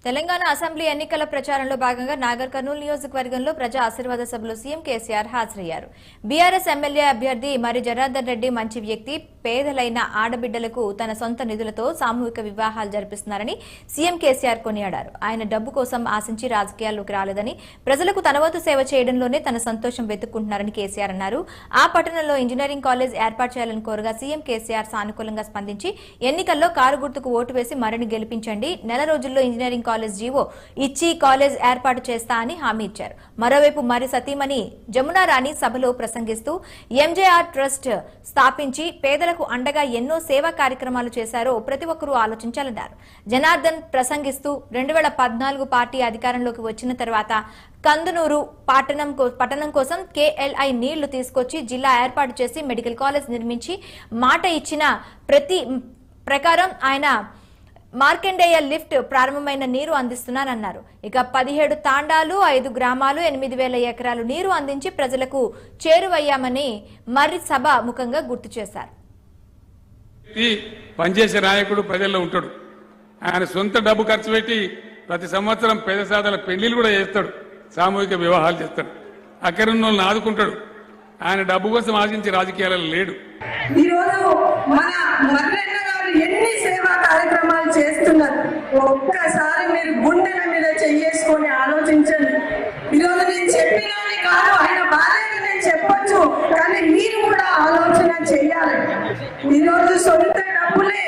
Telangana assembly ఎన్నికల ప్రచారంలో భాగంగా నాగర్ కర్నూలు నియోజకవర్గంలో ప్రజా ఆశీర్వాద సభలో సీఎం కేసీఆర్ హాజరయ్యారు బీఆర్ఎస్ ఎమ్మెల్యే అభ్యర్థి మరి జనార్దన్ రెడ్డి మంచి వ్యక్తి పేదలైన ఆడబిడ్డలకు తన సొంత నిధులతో సామూహిక వివాహాలు జరిపిస్తున్నారని సీఎం కేసీఆర్ కొనియాడారు ఆయన డబ్బు కోసం ఆశించి రాజకీయాల్లోకి రాలేదని ప్రజలకు తన వంతు సేవ చేయడంలోనే తన సంతోషం వెతుక్కుంటున్నారని కేసీఆర్ అన్నారు ఆ పట్టణంలో ఇంజనీరింగ్ కాలేజ్ ఏర్పాటు చేయాలని కోరగా సీఎం కేసీఆర్ సానుకూలంగా స్పందించి ఎన్నికల్లో కారు గుర్తుకు ఓటు వేసి మరిని గెలిపించండి నెల రోజుల్లో ఇంజనీరింగ్ కాలేజ్ జీవో ఇచ్చి కాలేజ్ ఏర్పాటు చేస్తా అని హామీ ఇచ్చారు మరోవైపు మరి సతీమణి జమునా రాణి సభలో ప్రసంగిస్తూ ఎంజేఆర్ ట్రస్ట్ స్థాపించి పేదలకు అండగా ఎన్నో సేవా కార్యక్రమాలు చేశారో ప్రతి ఒక్కరూ ఆలోచించాలన్నారు జనార్దన్ ప్రసంగిస్తూ రెండు వేల పద్నాలుగు పార్టీ అధికారంలోకి వచ్చిన తర్వాత కందునూరు పట్టణం కో- పట్టణం కోసం కేఎల్ఐ నీళ్లు తీసుకొచ్చి జిల్లా ఏర్పాటు చేసి మెడికల్ కాలేజ్ నిర్మించి మాట ఇచ్చిన ప్రతి ప్రకారం ఆయన మార్కండేయ లిఫ్ట్ ప్రారంభమైన నీరు అందిస్తున్నానన్నారు ఇక పదిహేడు తాండాలు ఐదు గ్రామాలు ఎనిమిది వేల ఎకరాలు నీరు అందించి ప్రజలకు చేరువయ్యామని మర్రి సభ ముఖంగా గుర్తు చేశారు వ్యక్తి పనిచేసే నాయకుడు ప్రజల్లో ఉంటాడు ఆయన సొంత డబ్బు ఖర్చు పెట్టి ప్రతి సంవత్సరం పేద సాధన పెళ్లిళ్ళు కూడా చేస్తాడు సామూహిక వివాహాలు చేస్తాడు అక్కడున్న వాళ్ళని ఆదుకుంటాడు ఆయన డబ్బు కోసం ఆశించి రాజకీయాలలో లేడు ఈరోజు మన మర్రెన్న గారు ఎన్ని సేవా కార్యక్రమాలు చేస్తున్నారు ఒక్కసారి మీరు గుండెల మీద చెయ్యేసుకొని ఆలోచించండి ఈరోజు నేను చెప్పినని కాదు ఆయన బాధ్యత నేను చెప్పొచ్చు కానీ మీరు కూడా ఆలోచన చెయ్యాలి ఈరోజు సొంత డబ్బులే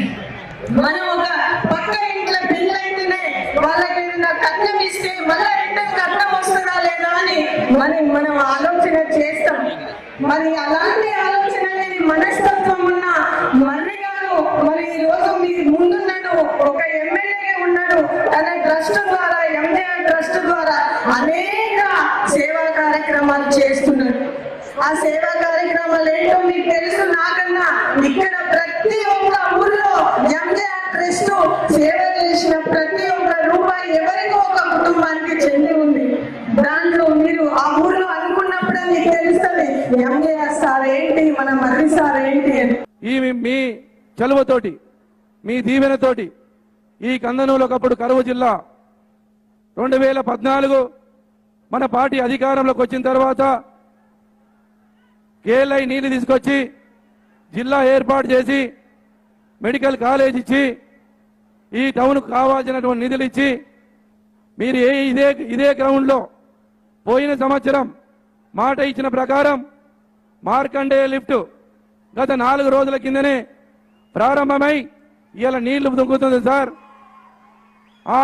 మనం ఒక పక్క ఇంట్లో పిల్లలైతేనే వాళ్ళకి ఏదైనా కట్నం ఇస్తే మళ్ళీ రిటర్న్ కట్నం వస్తుందా లేదా అని మరి మనం ఆలోచన చేస్తాం మరి అలాంటి ఆలోచన లేని మనస్తత్వం ఉన్న మర్రి గారు మరి ఈ రోజు మీ ముందున్నాడు ఒక ఎమ్మెల్యేగా ఉన్నాడు తన ట్రస్ట్ ద్వారా ఎంజీఆర్ ట్రస్ట్ ద్వారా అనేక సేవా కార్యక్రమాలు చేస్తున్నాడు ఆ సేవా కార్యక్రమాలు ఏంటో మీకు తెలుసు నాకన్నా ఇక్కడ ప్రతి ఒక్క ఊర్లో ఎంజీఆర్ ట్రస్ట్ సేవ చేసిన ప్రతి ఒక్క రూపాయి ఎవరికో ఒక కుటుంబానికి చెంది ఉంది దాంట్లో మీరు ఆ ఊర్లో అనుకున్నప్పుడే మీకు తెలుస్తుంది ఎంజీఆర్ సార్ ఏంటి మన మర్రి సార్ ఏంటి అని ఈ మీ- మీ చలువతోటి మీ దీవెనతోటి ఈ కందనూలు ఒకప్పుడు కరువు జిల్లా రెండు వేల పద్నాలుగు మన పార్టీ అధికారంలోకి వచ్చిన తర్వాత కేఎల్ఐ నీళ్లు తీసుకొచ్చి జిల్లా ఏర్పాటు చేసి మెడికల్ కాలేజ్ ఇచ్చి ఈ టౌన్కు కావాల్సినటువంటి నిధులు ఇచ్చి మీరు ఏ ఇదే ఇదే గ్రౌండ్లో పోయిన సంవత్సరం మాట ఇచ్చిన ప్రకారం మార్కండేయ లిఫ్ట్ గత నాలుగు రోజుల కిందనే ప్రారంభమై ఇలా నీళ్లు దుంకుతుంది సార్ ఆ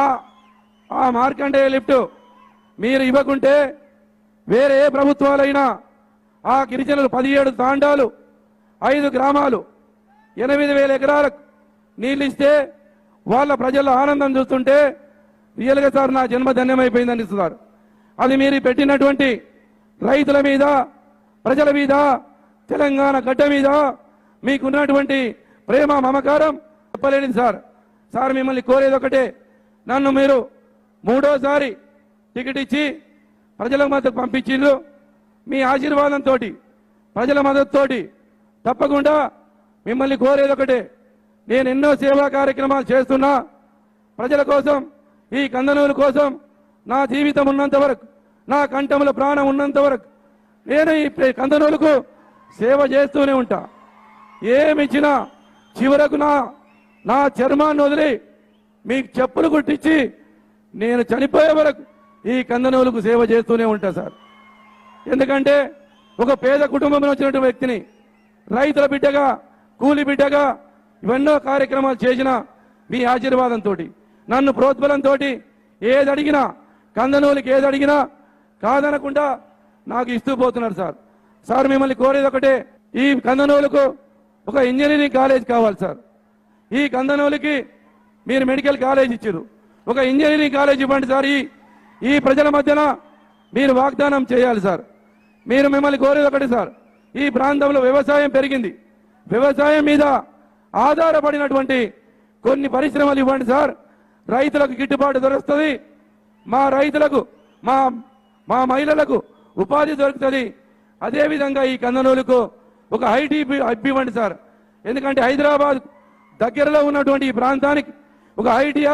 ఆ మార్కండేయ లిఫ్ట్ మీరు ఇవ్వకుంటే వేరే ఏ ప్రభుత్వాలైనా ఆ గిరిజనులు పదిహేడు తాండాలు ఐదు గ్రామాలు ఎనిమిది వేల ఎకరాలకు నీళ్ళు ఇస్తే వాళ్ళ ప్రజల ఆనందం చూస్తుంటే రియల్గా సార్ నా జన్మ ధన్యమైపోయిందని ఇస్తున్నారు అది మీరు పెట్టినటువంటి రైతుల మీద ప్రజల మీద తెలంగాణ గడ్డ మీద మీకున్నటువంటి ప్రేమ మమకారం చెప్పలేనిది సార్ సార్ మిమ్మల్ని కోరేది ఒకటే నన్ను మీరు మూడోసారి టికెట్ ఇచ్చి ప్రజల మద్దతు పంపించిండ్రు మీ ఆశీర్వాదంతో ప్రజల మద్దతుతోటి తప్పకుండా మిమ్మల్ని కోరేది ఒకటే నేను ఎన్నో సేవా కార్యక్రమాలు చేస్తున్నా ప్రజల కోసం ఈ కందనూరు కోసం నా జీవితం ఉన్నంత వరకు నా కంఠంలో ప్రాణం ఉన్నంత వరకు నేను ఈ ప్రే- కందనూరుకు సేవ చేస్తూనే ఉంటా ఏమిచ్చినా చివరకు నా నా చర్మాన్ని వదిలి మీకు చెప్పులు కుట్టించి నేను చనిపోయే వరకు ఈ కందనూరుకు సేవ చేస్తూనే ఉంటా సార్ ఎందుకంటే ఒక పేద కుటుంబంలో వచ్చినటువంటి వ్యక్తిని రైతుల బిడ్డగా కూలి బిడ్డగా ఇవన్నో కార్యక్రమాలు చేసిన మీ ఆశీర్వాదంతో నన్ను ప్రోద్బలంతో ఏది అడిగినా కందనూలికి ఏది అడిగినా కాదనకుండా నాకు ఇస్తూ పోతున్నారు సార్ సార్ మిమ్మల్ని కోరేది ఒకటే ఈ కందనూలుకు ఒక ఇంజనీరింగ్ కాలేజ్ కావాలి సార్ ఈ కందనూలుకి మీరు మెడికల్ కాలేజ్ ఇచ్చారు ఒక ఇంజనీరింగ్ కాలేజ్ ఇవ్వండి సార్ ఈ ఈ ప్రజల మధ్యన మీరు వాగ్దానం చేయాలి సార్ మీరు మిమ్మల్ని కోరేది ఒకటి సార్ ఈ ప్రాంతంలో వ్యవసాయం పెరిగింది వ్యవసాయం మీద ఆధారపడినటువంటి కొన్ని పరిశ్రమలు ఇవ్వండి సార్ రైతులకు గిట్టుబాటు దొరుకుతుంది మా రైతులకు మా మా మహిళలకు ఉపాధి దొరుకుతుంది అదేవిధంగా ఈ కందనూలుకు ఒక ఐటీ హబ్ ఇవ్వండి సార్ ఎందుకంటే హైదరాబాద్ దగ్గరలో ఉన్నటువంటి ఈ ప్రాంతానికి ఒక ఐటీ హబ్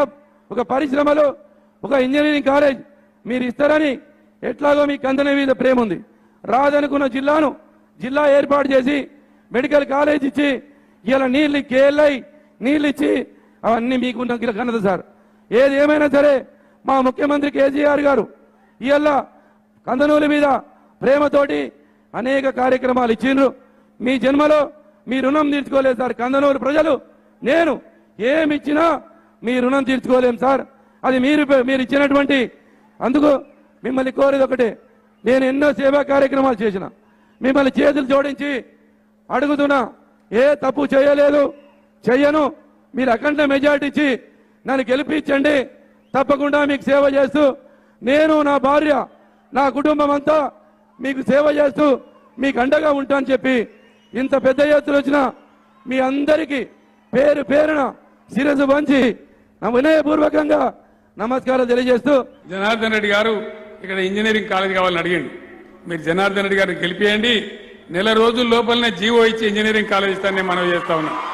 ఒక పరిశ్రమలు ఒక ఇంజనీరింగ్ కాలేజ్ మీరు ఇస్తారని ఎట్లాగో మీ కందన మీద ప్రేమ ఉంది రాదనుకున్న జిల్లాను జిల్లా ఏర్పాటు చేసి మెడికల్ కాలేజ్ ఇచ్చి ఇలా నీళ్ళు కేఎల్ఐ నీళ్ళు ఇచ్చి అవన్నీ మీకున్న ఘనత సార్ ఏది ఏమైనా సరే మా ముఖ్యమంత్రి కేసీఆర్ గారు ఇవాళ కందనూరి మీద ప్రేమతోటి అనేక కార్యక్రమాలు ఇచ్చిండ్రు మీ జన్మలో మీ రుణం తీర్చుకోలేదు సార్ కందనూరు ప్రజలు నేను ఏమి ఇచ్చినా మీ రుణం తీర్చుకోలేం సార్ అది మీరు మీరు ఇచ్చినటువంటి అందుకు మిమ్మల్ని కోరేది ఒకటే నేను ఎన్నో సేవా కార్యక్రమాలు చేసిన మిమ్మల్ని చేతులు జోడించి అడుగుతున్నా ఏ తప్పు చేయలేదు చెయ్యను మీరు అఖండ మెజార్టీ ఇచ్చి నన్ను గెలిపించండి తప్పకుండా మీకు సేవ చేస్తూ నేను నా భార్య నా కుటుంబం అంతా మీకు సేవ చేస్తూ మీకు అండగా ఉంటానని చెప్పి ఇంత పెద్ద ఎత్తున వచ్చిన మీ అందరికీ పేరు పేరున శిరసు వంచి నా వినయపూర్వకంగా నమస్కారాలు తెలియజేస్తూ జనార్దన్ రెడ్డి గారు ఇక్కడ ఇంజనీరింగ్ కాలేజ్ కావాలని అడిగిండు మీరు జనార్దన్ రెడ్డి గారిని గెలిపియండి నెల రోజుల లోపలనే జీవో ఇచ్చి ఇంజనీరింగ్ కాలేజ్ ఇస్తానని మనం చేస్తా ఉన్నాం